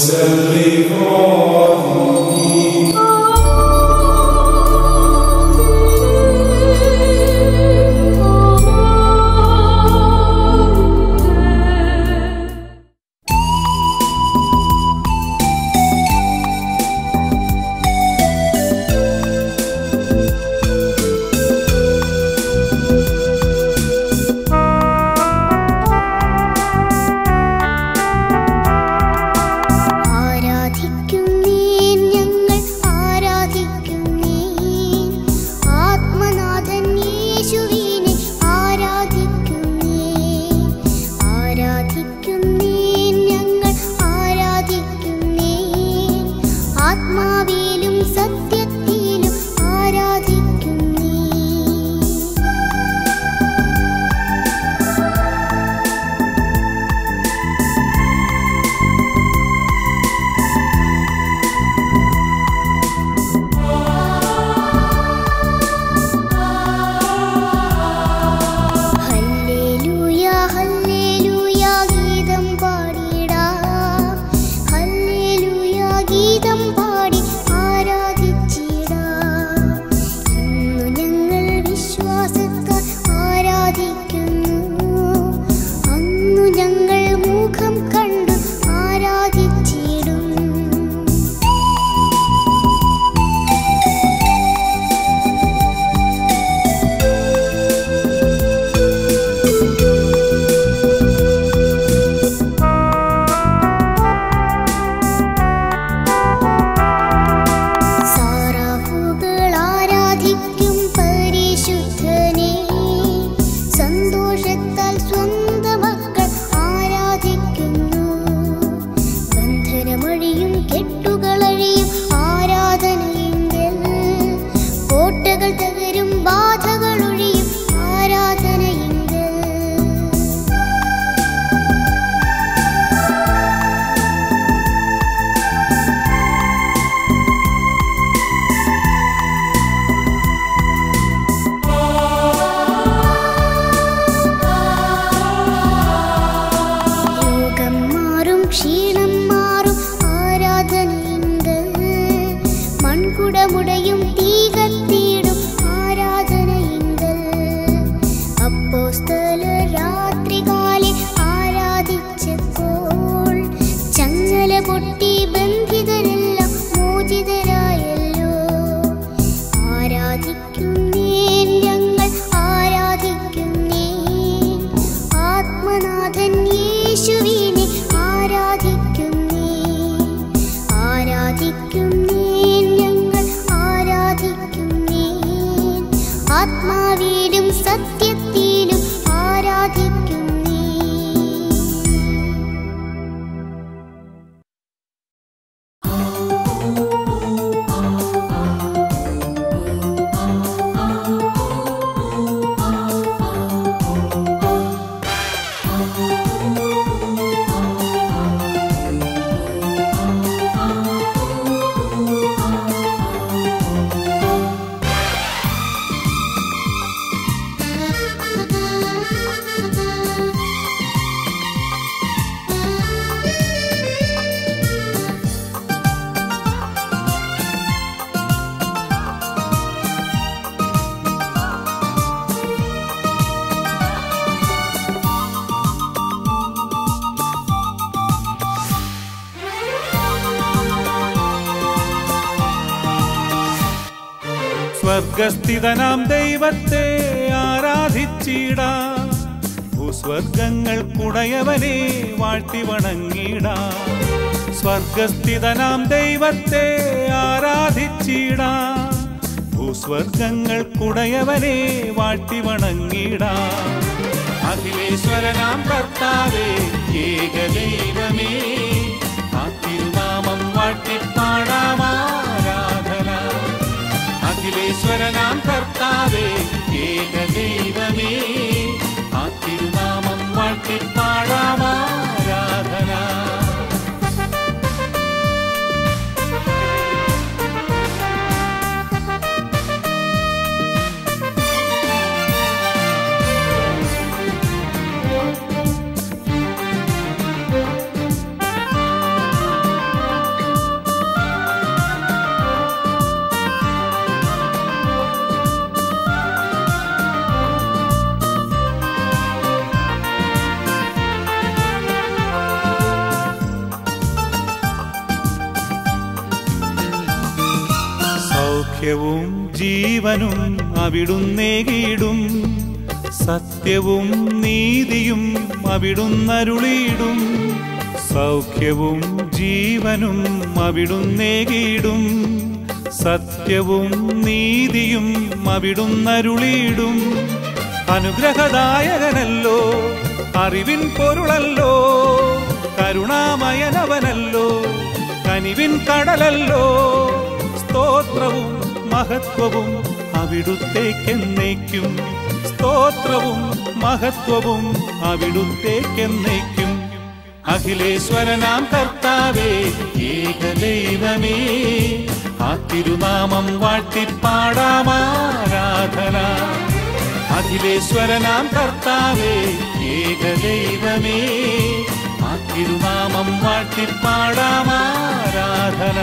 സ്വർഗസ്ഥിതനാം ദൈവത്തെ ആരാധിച്ചിടാ ഭൂസ്വർഗങ്ങൾക്കുടയവനെ വാഴ്ത്തി വണങ്ങിടാ സ്വർഗസ്ഥിതനാം ദൈവത്തെ ആരാധിച്ചിടാ ഭൂസ്വർഗങ്ങൾക്കുടയവനെ വാഴ്ത്തി വണങ്ങിടാ അഖിലേശ്വരനാം കർത്താവേ ഏകദൈവമേ ആ തിരുനാമം വാഴ്ത്തിപ്പാടാമാരാധന അഖിലേശ്വരനാം കർത്താവേ ഏകദൈവമേ ആ തിരുനാമം വാഴ്ത്തിപ്പാടാമാരാധന സൗഖ്യവും ജീവനും അവിടുന്നേകിടും സത്യവും നീതിയും അവിടുന്നരുളിയിടും സൗഖ്യവും ജീവനും അവിടുന്നേകിടും സത്യവും നീതിയും അവിടുന്നരുളിയിടും അനുഗ്രഹദായകനല്ലോ അറിവിൻ പൊരുളല്ലോ കരുണാമയനവനല്ലോ കനിവിൻ കടലല്ലോ സ്തോത്രവും മഹത്വവും അവിടുത്തേക്കെന്നേക്കും സ്തോത്രവും മഹത്വവും അവിടുത്തേക്കെന്നേക്കും അഖിലേശ്വരനാം കർത്താവേ ഏകദൈവമേ ആ തിരുനാമം വാഴ്ത്തിപ്പാടാമാരാധന അഖിലേശ്വരനാം കർത്താവേ ഏകദൈവമേ ആ തിരുനാമം വാഴ്ത്തിപ്പാടാമാരാധന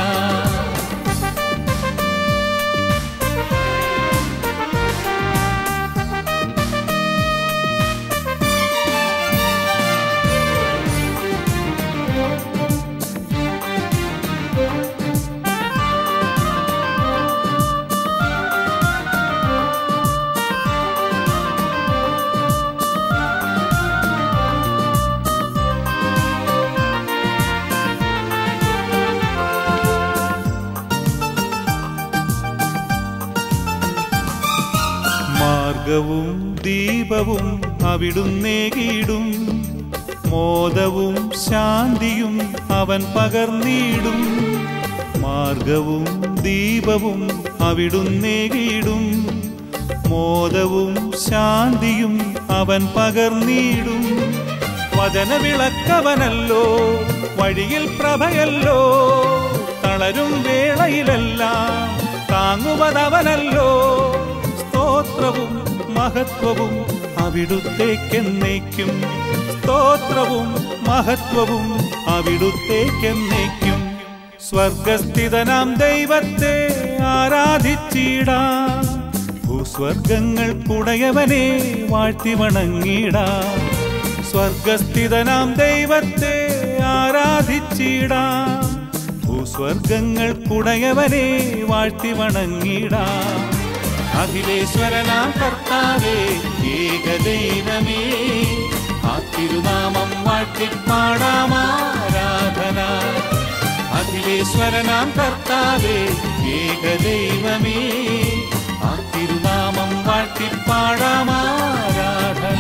മാർഗവും ദീപവും അവിടുന്നേകിടും മോദവും ശാന്തിയും അവൻ പകർന്നിടും മാർഗവും ദീപവും അവിടുന്നേകിടും മോദവും ശാന്തിയും അവൻ പകർന്നിടും വചനവിളക്കവനല്ലോ വഴിയിൽ പ്രഭയല്ലോ തളരും വേളയിലെല്ലാം താങ്ങുവതവനല്ലോ സ്തോത്രവും മഹത്വവും അവിടുത്തേക്കെന്നേക്കും സ്തോത്രവും മഹത്വവും അവിടുത്തേക്കെന്നേക്കും സ്വർഗസ്ഥിതനാം ദൈവത്തെ ആരാധിച്ചിടാം ഭൂസ്വർഗങ്ങൾക്കുടയവനെ വാഴ്ത്തി വണങ്ങിടാം സ്വർഗസ്ഥിതനാം ദൈവത്തെ ആരാധിച്ചിടാം ഭൂസ്വർഗങ്ങൾക്കുടയവനെ വാഴ്ത്തി വണങ്ങിടാം അഖിലേശ്വരനാം കർത്താവേ ഏകദൈവമേ ആ തിരുനാമം വാഴ്ത്തിപ്പാടാമാരാധന അഖിലേശ്വരനാം കർത്താവേ ഏകദൈവമേ ആ തിരുനാമം വാഴ്ത്തിപ്പാടാമാരാധന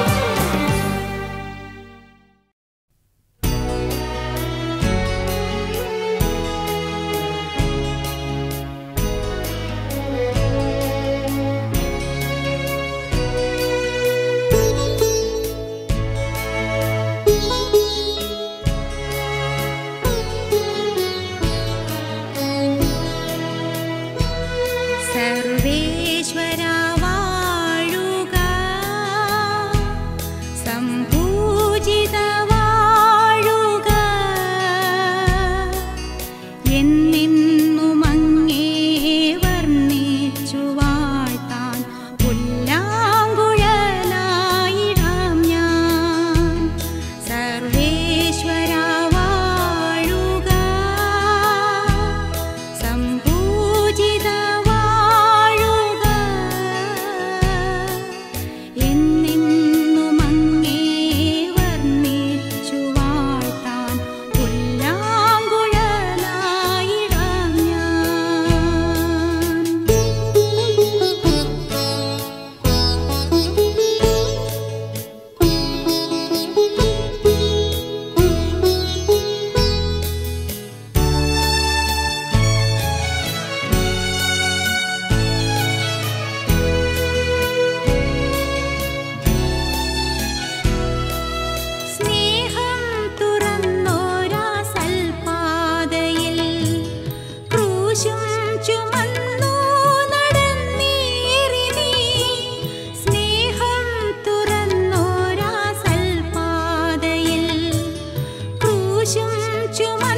സർവേശ്വരാ വാഴുക സംപൂജിത വാഴുക എന്നെന്നും അങ്ങേ വർണ്ണിച്ചു വാഴ്ത്താൻ പുല്ലാങ്കുഴലായിടാം ഞാൻ സർവേശ്വരാ വാഴുക സംപൂജിത വാഴുക എന്നെന്നും അങ്ങേ വർണ്ണിച്ചു വാഴ്ത്താൻ പുല്ലാങ്കുഴലായിടാം സ്നേഹം തുറന്നോരാ സൽപാതയിൽ ക്രൂശും ചുമന്നു നടന്നേറി നീ സ്നേഹം തുറന്നോരാ സൽപാതയിൽ ക്രൂശും ചുമന്നു